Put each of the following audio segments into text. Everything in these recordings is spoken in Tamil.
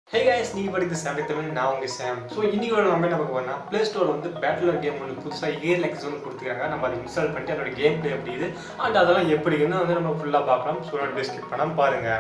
ஹே கைஸ் நீங்கள் படிக்கிற சாம் தமிழ் நான் உங்கள் சாம் ஸோ இன்னைக்கு நம்ம என்ன பார்க்க போனால் ப்ளே ஸ்டோர் வந்து பேட்டிலர் கேம் ஒன்று புதுசாக இயர் லெக்ஸ் வந்து கொடுத்துருக்காங்க நம்ம அதை இன்ஸ்டால் பண்ணிட்டு அதோட கேம் ப்ளே எப்படி இது அண்ட் அதெல்லாம் எப்படி இருக்குன்னு வந்து நம்ம ஃபுல்லாக பார்க்கலாம் ஸோ நான் டிஸ்கிரிப் பண்ணாமல் பாருங்கள்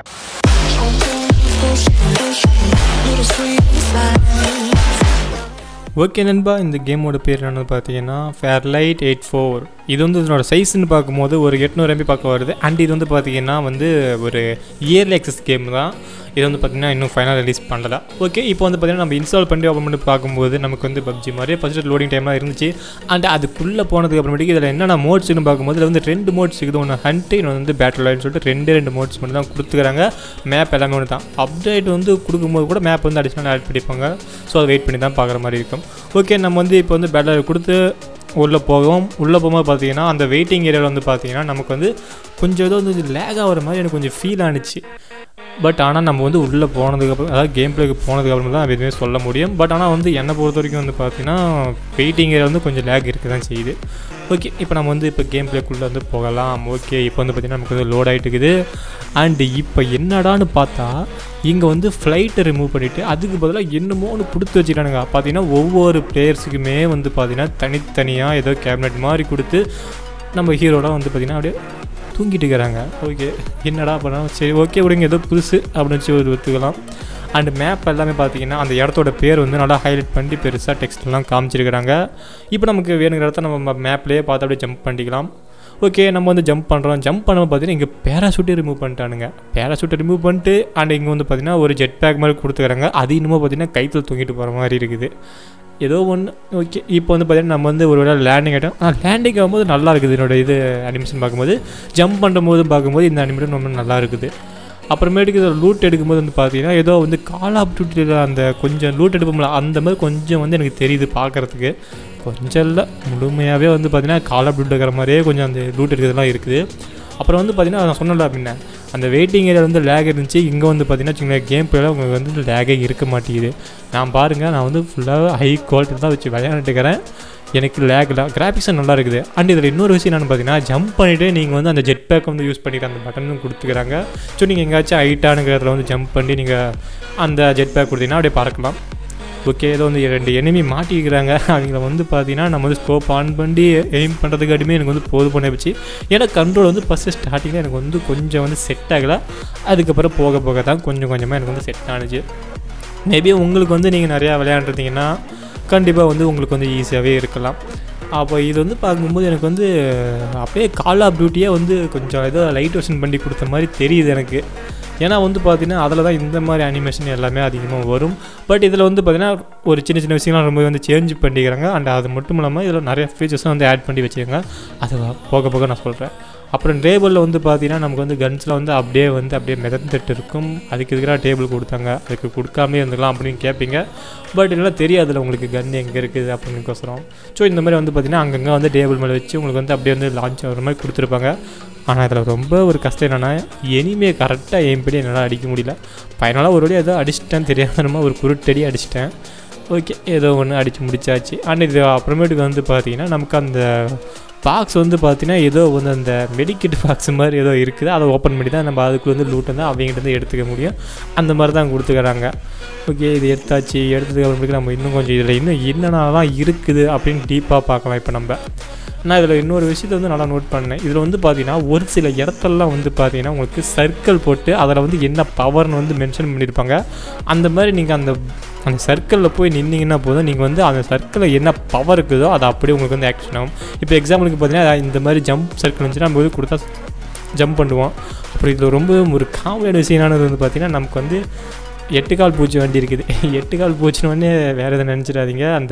ஓகே நண்பா இந்த கேமோட பேர் என்னன்னு பார்த்தீங்கன்னா ஃபேர்லைட் எயிட் ஃபோர் இது வந்து இதனோட சைஸ்ன்னு பார்க்கும்போது ஒரு எட்நூறு எம்பி பார்க்க வருது அண்ட் இது வந்து பார்த்தீங்கன்னா வந்து ஒரு இயர்லி ஆக்சஸ் கேம் தான் இது வந்து பார்த்தீங்கன்னா இன்னும் ஃபைனல் ரிலீஸ் பண்ணல ஓகே இப்போ வந்து பார்த்தீங்கன்னா நம்ம இன்ஸ்டால் பண்ணி ஓப்பன் பண்ணி பார்க்கும்போது நமக்கு வந்து பப்ஜி மாதிரியே ஃபஸ்ட்டு லோடிங் டைம்லாம் இருந்துச்சு அண்ட் அதுக்குள்ளே போனதுக்கு அப்புறமேட்டுக்கு இதில் என்னென்ன மோட்ஸ்னு பார்க்கும்போது இதில் வந்து ரெண்டு மோட்ஸ் இருக்குது ஒன்று ஹண்ட்டு இன்னொன்று வந்து பேட்டில் லைன்னு சொல்லிட்டு ரெண்டே ரெண்டு மோட்ஸ் மட்டும் தான் கொடுத்துக்கிறாங்க மேப் எல்லாமே ஒன்று தான் அப்டேட் வந்து கொடுக்கும்போது கூட மேப் வந்து அடிஷனல் ஆட் பண்ணிப்பாங்க ஸோ அதை வெயிட் பண்ணி தான் பார்க்குற மாதிரி இருக்கும் ஓகே நம்ம வந்து இப்போ வந்து பேட்டில் கொடுத்து உள்ளே போகவும் உள்ளே போகும்போது பார்த்தீங்கன்னா அந்த வெயிட்டிங் ஏரியாவில் வந்து பார்த்தீங்கன்னா நமக்கு வந்து கொஞ்சம் ஏதோ வந்து லேக் ஆகிற மாதிரி எனக்கு கொஞ்சம் ஃபீல் ஆனிச்சு பட் ஆனால் நம்ம வந்து உள்ளே போனதுக்கப்புறம் அதாவது கேம் பிளேக்கு போனதுக்கப்புறம் தான் எதுவுமே சொல்ல முடியும் பட் ஆனால் வந்து என்னை பொறுத்த வரைக்கும் வந்து பார்த்தீங்கன்னா வெயிட்டிங் ஏரியா வந்து கொஞ்சம் லேக் இருக்க தான் செய்யுது ஓகே இப்போ நம்ம வந்து இப்போ கேம் பிளேக்குள்ளே வந்து போகலாம் ஓகே இப்போ வந்து பார்த்திங்கன்னா நமக்கு வந்து லோட் ஆகிட்டு இருக்குது அண்டு இப்போ என்னடான்னு பார்த்தா இங்கே வந்து ஃப்ளைட்டை ரிமூவ் பண்ணிவிட்டு அதுக்கு பதிலாக என்னமோ ஒன்று கொடுத்து வச்சுட்டானுங்க பார்த்தீங்கன்னா ஒவ்வொரு பிளேயர்ஸுக்குமே வந்து பார்த்திங்கன்னா தனித்தனியாக ஏதோ கேபினட் மாதிரி கொடுத்து நம்ம ஹீரோட வந்து பார்த்திங்கன்னா அப்படியே தூங்கிட்டு இருக்கிறாங்க ஓகே என்னடா பண்ணோம் சரி ஓகே விடுங்க ஏதோ புதுசு அப்படின்னு வச்சு ஒரு ஒத்துக்கலாம் அண்ட் மேப் எல்லாமே பார்த்தீங்கன்னா அந்த இடத்தோட பேர் வந்து நல்லா ஹைலைட் பண்ணி பெருசாக டெக்ஸ்ட்லாம் காமிச்சிருக்கிறாங்க இப்போ நமக்கு வேணுங்கிற இடத்த நம்ம மேப்லேயே பார்த்து அப்படியே ஜம்ப் பண்ணிக்கலாம் ஓகே நம்ம வந்து ஜம்ப் பண்ணுறோம் ஜம்ப் பண்ணும்போது பார்த்தீங்கன்னா இங்கே பேராஷூட்டே ரிமூவ் பண்ணிட்டானுங்க பேராஷூட்டை ரிமூவ் பண்ணிட்டு அண்ட் இங்கே வந்து பார்த்தீங்கன்னா ஒரு ஜெட் பேக் மாதிரி கொடுத்துக்கிறாங்க அது இன்னமும் பார்த்தீங்கன்னா கைத்தில் தூங்கிட்டு போகிற மாதிரி இருக்குது ஏதோ ஒன்று ஓகே இப்போ வந்து பார்த்தீங்கன்னா நம்ம வந்து ஒரு வேளை லேண்டிங் ஆகிட்டோம் ஆ லேண்டிங் ஆகும்போது நல்லா இருக்குது என்னோட இது அனிமேஷன் பார்க்கும்போது ஜம்ப் பண்ணும்போது பார்க்கும்போது இந்த அனிமேஷன் ரொம்ப நல்லா இருக்குது அப்புறமேட்டுக்கு இதில் லூட் எடுக்கும்போது வந்து பார்த்தீங்கன்னா ஏதோ வந்து கால் ஆஃப் டியூட்டியில் அந்த கொஞ்சம் லூட் எடுப்போம்ல அந்த மாதிரி கொஞ்சம் வந்து எனக்கு தெரியுது பார்க்குறதுக்கு கொஞ்சம் இல்லை முழுமையாகவே வந்து பார்த்தீங்கன்னா கால் ஆஃப் டியூட்டி இருக்கிற மாதிரியே கொஞ்சம் அந்த லூட் எடுக்கிறதுலாம் இருக்குது அப்புறம் வந்து பார்த்தீங்கன்னா நான் சொன்னல அப்படின்னா அந்த வெயிட்டிங் ஏரியா வந்து லேக் இருந்துச்சு இங்கே வந்து பார்த்தீங்கன்னா வச்சுக்கோங்களேன் கேம் பிளேல உங்களுக்கு வந்து லேகே இருக்க மாட்டேங்குது நான் பாருங்கள் நான் வந்து ஃபுல்லாக ஹை குவாலிட்டி தான் வச்சு விளையாண்டுக்கிறேன் எனக்கு லேக் இல்லை கிராஃபிக்ஸ் நல்லா இருக்குது அண்ட் இதில் இன்னொரு விஷயம் என்னென்னு பார்த்தீங்கன்னா ஜம்ப் பண்ணிவிட்டு நீங்கள் வந்து அந்த ஜெட் பேக் வந்து யூஸ் பண்ணிக்கிற அந்த பட்டனும் கொடுத்துக்கிறாங்க ஸோ நீங்கள் எங்கேயாச்சும் ஹைட்டானுங்கிறதுல வந்து ஜம்ப் பண்ணி நீங்கள் அந்த ஜெட் பேக் கொடுத்தீங்கன்னா அப்படியே பறக்கலாம் ஓகே ஏதோ வந்து ரெண்டு எனிமி மாட்டிக்கிறாங்க அவங்கள வந்து பார்த்தீங்கன்னா நம்ம வந்து ஸ்கோப் ஆன் பண்ணி எய்ம் பண்ணுறதுக்காட்டியுமே எனக்கு வந்து போது பண்ண வச்சு ஏன்னா கண்ட்ரோல் வந்து ஃபஸ்ட்டு ஸ்டார்டிங்கில் எனக்கு வந்து கொஞ்சம் வந்து செட் ஆகலை அதுக்கப்புறம் போக போக தான் கொஞ்சம் கொஞ்சமாக எனக்கு வந்து செட் ஆனிச்சு மேபி உங்களுக்கு வந்து நீங்கள் நிறையா விளையாண்டுருந்தீங்கன்னா கண்டிப்பாக வந்து உங்களுக்கு வந்து ஈஸியாகவே இருக்கலாம் அப்போ இது வந்து பார்க்கும்போது எனக்கு வந்து அப்படியே கால் ஆஃப் டியூட்டியே வந்து கொஞ்சம் ஏதோ லைட் வெர்ஷன் பண்ணி கொடுத்த மாதிரி தெரியுது எனக்கு ஏன்னா வந்து பார்த்தீங்கன்னா அதில் தான் இந்த மாதிரி அனிமேஷன் எல்லாமே அதிகமாக வரும் பட் இதில் வந்து பார்த்தீங்கன்னா ஒரு சின்ன சின்ன விஷயம்லாம் ரொம்ப வந்து சேஞ்ச் பண்ணிக்கிறாங்க அண்ட் அது மட்டும் இல்லாமல் இதில் நிறைய ஃபீச்சர்ஸும் வந்து ஆட் பண்ணி வச்சுருக்காங்க அது போக போக நான் சொல்கிறேன் அப்புறம் டேபிளில் வந்து பார்த்தீங்கன்னா நமக்கு வந்து கன்ஸில் வந்து அப்படியே வந்து அப்படியே மிதந்துட்டு இருக்கும் அதுக்கு எதுக்காக டேபிள் கொடுத்தாங்க அதுக்கு கொடுக்காமே இருந்துக்கலாம் அப்படின்னு கேட்பீங்க பட் இதெல்லாம் தெரியாதுல்ல உங்களுக்கு கன் எங்கே இருக்குது அப்படின்னுக்கோசரம் ஸோ இந்த மாதிரி வந்து பார்த்தீங்கன்னா அங்கங்கே வந்து டேபிள் மேலே வச்சு உங்களுக்கு வந்து அப்படியே வந்து லான்ச் ஆகிற மாதிரி கொடுத்துருப்பாங்க ஆனால் இதில் ரொம்ப ஒரு கஷ்டம் என்னென்னா எனிமே கரெக்டாக என் படி என்னால் அடிக்க முடியல ஃபைனலாக ஒரு வழி ஏதோ அடிச்சிட்டேன் தெரியாதனமா ஒரு குருட்டடி அடிச்சிட்டேன் ஓகே ஏதோ ஒன்று அடித்து முடிச்சாச்சு அண்ட் இது அப்புறமேட்டுக்கு வந்து பார்த்தீங்கன்னா நமக்கு அந்த பாக்ஸ் வந்து பார்த்தீங்கன்னா ஏதோ வந்து அந்த மெடிக்கெட் பாக்ஸ் மாதிரி ஏதோ இருக்குது அதை ஓப்பன் பண்ணி தான் நம்ம அதுக்கு வந்து லூட் வந்து அவங்ககிட்ட வந்து எடுத்துக்க முடியும் அந்த மாதிரி தான் கொடுத்துக்கிறாங்க ஓகே இது எடுத்தாச்சு எடுத்ததுக்கு அப்புறமேட்டுக்கு நம்ம இன்னும் கொஞ்சம் இதில் இன்னும் என்னென்னலாம் இருக்குது அப்படின்னு டீப்பாக பார்க்கலாம் இப்போ நம்ம நான் இதில் இன்னொரு விஷயத்தை வந்து நல்லா நோட் பண்ணேன் இதில் வந்து பார்த்தீங்கன்னா ஒரு சில இடத்துலலாம் வந்து பார்த்தீங்கன்னா உங்களுக்கு சர்க்கிள் போட்டு அதில் வந்து என்ன பவர்னு வந்து மென்ஷன் பண்ணியிருப்பாங்க அந்த மாதிரி நீங்கள் அந்த அந்த சர்க்கிளில் போய் நின்னீங்கன்னா போதும் நீங்கள் வந்து அந்த சர்க்கிளில் என்ன பவர் இருக்குதோ அது அப்படியே உங்களுக்கு வந்து ஆக்ஷன் ஆகும் இப்போ எக்ஸாம்பிளுக்கு பார்த்தீங்கன்னா இந்த மாதிரி ஜம்ப் சர்க்கிள் வந்துச்சுன்னா நம்ம வந்து கொடுத்தா ஜம்ப் பண்ணுவோம் அப்புறம் இதில் ரொம்ப ஒரு காமெடியான விஷயம் என்னது வந்து பார்த்திங்கன்னா நமக்கு வந்து எட்டு கால் பூச்சி வண்டி இருக்குது எட்டு கால் பூச்சினோடனே வேறு எதை நினச்சிடாதீங்க அந்த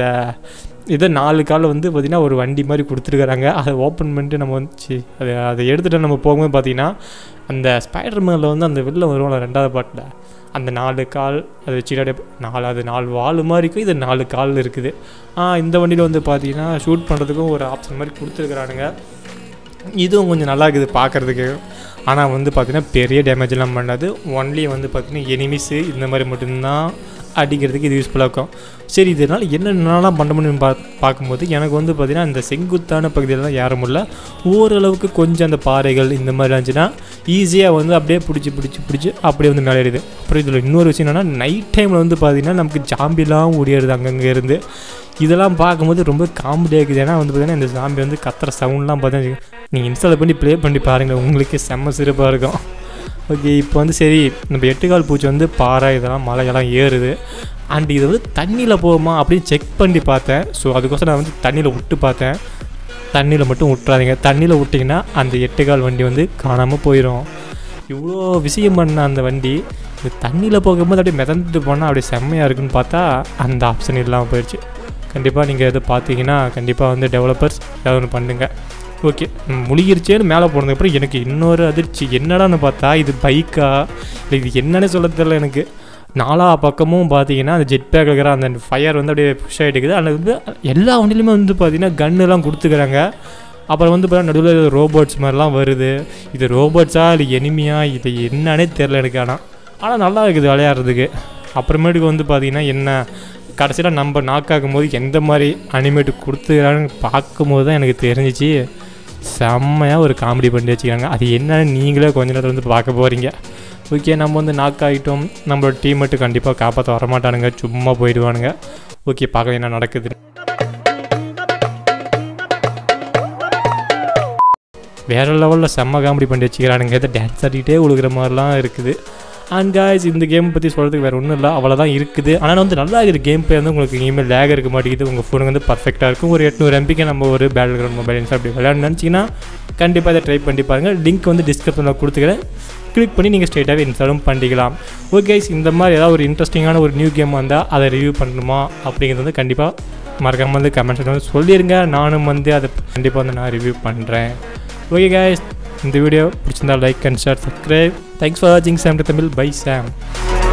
இதை நாலு கால் வந்து பார்த்திங்கன்னா ஒரு வண்டி மாதிரி கொடுத்துருக்குறாங்க அதை ஓப்பன் பண்ணிட்டு நம்ம வந்து அதை அதை எடுத்துகிட்டு நம்ம போகும்போது பார்த்திங்கன்னா அந்த ஸ்பைடர் மேனில் வந்து அந்த வெளில வருவோம்ல ரெண்டாவது பாட்டில் அந்த நாலு கால் அது வச்சுட்டு நாலு அது நாலு வால் மாதிரி இருக்கும் இது நாலு கால் இருக்குது இந்த வண்டியில் வந்து பார்த்தீங்கன்னா ஷூட் பண்ணுறதுக்கும் ஒரு ஆப்ஷன் மாதிரி கொடுத்துருக்குறானுங்க இதுவும் கொஞ்சம் நல்லா இருக்குது பார்க்குறதுக்கு ஆனால் வந்து பார்த்திங்கன்னா பெரிய டேமேஜ்லாம் பண்ணாது ஒன்லி வந்து பார்த்திங்கன்னா எனிமிஸு இந்த மாதிரி மட்டும்தான் அடிக்கிறதுக்கு இது யூஸ்ஃபுல்லாக இருக்கும் சரி இதனால் என்னென்னலாம் பண்ண முடியும்னு பா பார்க்கும்போது எனக்கு வந்து பார்த்திங்கன்னா இந்த செங்குத்தான பகுதியிலலாம் ஏற முடியல ஓரளவுக்கு கொஞ்சம் அந்த பாறைகள் இந்த மாதிரி இருந்துச்சுன்னா ஈஸியாக வந்து அப்படியே பிடிச்சி பிடிச்சி பிடிச்சி அப்படியே வந்து மேலே ஏறிடுது அப்புறம் இதில் இன்னொரு விஷயம் என்னென்னா நைட் டைமில் வந்து பார்த்திங்கன்னா நமக்கு ஜாம்பிலாம் ஓடிடுது அங்கங்கே இருந்து இதெல்லாம் பார்க்கும்போது ரொம்ப காமெடியாக இருக்குது ஏன்னா வந்து பார்த்தீங்கன்னா இந்த ஜாம்பி வந்து கத்துற சவுண்ட்லாம் பார்த்தா நீங்கள் இன்ஸ்டால் பண்ணி ப்ளே பண்ணி பாருங்கள் உங்களுக்கே செம்ம சிறப்பாக இருக்கும் ஓகே இப்போ வந்து சரி நம்ம எட்டுக்கால் பூச்சி வந்து பாறை இதெல்லாம் மலையெல்லாம் ஏறுது அண்ட் இது வந்து தண்ணியில் போகுமா அப்படின்னு செக் பண்ணி பார்த்தேன் ஸோ அதுக்கோசரம் நான் வந்து தண்ணியில் விட்டு பார்த்தேன் தண்ணியில் மட்டும் விட்றாதீங்க தண்ணியில் விட்டிங்கன்னா அந்த எட்டுக்கால் வண்டி வந்து காணாமல் போயிடும் இவ்வளோ விஷயம் பண்ண அந்த வண்டி இந்த தண்ணியில் போகும்போது அப்படியே மிதந்துட்டு போனால் அப்படியே செம்மையாக இருக்குன்னு பார்த்தா அந்த ஆப்ஷன் இல்லாமல் போயிடுச்சு கண்டிப்பாக நீங்கள் எதை பார்த்தீங்கன்னா கண்டிப்பாக வந்து டெவலப்பர்ஸ் ஏதாவது ஒன்று பண்ணுங்கள் ஓகே முழுகிருச்சேன்னு மேலே போனதுக்கப்புறம் எனக்கு இன்னொரு அதிர்ச்சி என்னடான்னு பார்த்தா இது பைக்கா இல்லை இது என்னன்னு சொல்ல தெரியல எனக்கு நாலா பக்கமும் பார்த்தீங்கன்னா அந்த ஜெட் பேக் இருக்கிற அந்த ஃபயர் வந்து அப்படியே புஷ் ஆகிட்டுக்குது அதில் வந்து எல்லா வண்டியிலுமே வந்து பார்த்தீங்கன்னா கன்னுலாம் கொடுத்துக்கிறாங்க அப்புறம் வந்து பார்த்தா நடுவில் ரோபோட்ஸ் மாதிரிலாம் வருது இது ரோபோட்ஸா இல்லை எனிமியா இது என்னன்னே தெரில எனக்கு ஆனால் ஆனால் நல்லா இருக்குது விளையாடுறதுக்கு அப்புறமேட்டுக்கு வந்து பார்த்தீங்கன்னா என்ன கடைசியில் நம்ம நாக்காக்கும் போது எந்த மாதிரி அனிமேட் கொடுத்துக்கிறான்னு பார்க்கும்போது தான் எனக்கு தெரிஞ்சிச்சு செம்மையாக ஒரு காமெடி பண்ணி வச்சுக்கிறாங்க அது என்னன்னு நீங்களே கொஞ்ச நேரத்தில் வந்து பார்க்க போகிறீங்க ஓகே நம்ம வந்து நாக் ஆகிட்டோம் நம்மளோட டீம் மட்டும் கண்டிப்பாக காப்பாற்ற வரமாட்டானுங்க சும்மா போயிடுவானுங்க ஓகே பார்க்க என்ன நடக்குது வேறு லெவலில் செம்ம காமெடி பண்ணி வச்சுக்கிறானுங்க இதை டான்ஸ் ஆடிக்கிட்டே உழுகிற மாதிரிலாம் இருக்குது அண்ட் காய்ஸ் இந்த கேம் பற்றி சொல்கிறதுக்கு வேறு ஒன்றும் இல்லை அவ்வளோதான் இருக்குது ஆனால் வந்து நல்லா இருக்குது கேம் பிளே வந்து உங்களுக்கு இனிமேல் லேக் இருக்க மாட்டேங்குது உங்கள் ஃபோனுக்கு வந்து பர்ஃபெக்டாக இருக்கும் ஒரு எட்நூறு எம்பிக்கு நம்ம ஒரு பேட்டில் கிரவுண்ட் மொபைல் இன்ஸ்டா அப்படி விளையாடணும்னு நினச்சிங்கன்னா கண்டிப்பாக இதை ட்ரை பண்ணி பாருங்கள் லிங்க் வந்து டிஸ்கிரிப்ஷனில் கொடுத்துக்கிறேன் கிளிக் பண்ணி நீங்கள் ஸ்ட்ரெயிட்டாகவே இன்ஸ்டாலும் பண்ணிக்கலாம் ஓகே guys இந்த மாதிரி ஏதாவது ஒரு இன்ட்ரெஸ்டிங்கான ஒரு நியூ கேம் வந்தால் அதை ரிவ்யூ பண்ணணுமா அப்படிங்கிறது வந்து கண்டிப்பாக மறக்காமல் வந்து கமெண்ட்ஸ் வந்து சொல்லிடுங்க நானும் வந்து அதை கண்டிப்பாக வந்து நான் ரிவ்யூ பண்ணுறேன் ஓகே guys இந்த வீடியோ பிடிச்சிருந்தா like and share subscribe thanks for வாட்சிங் சாம் தமிழ் பை சாம்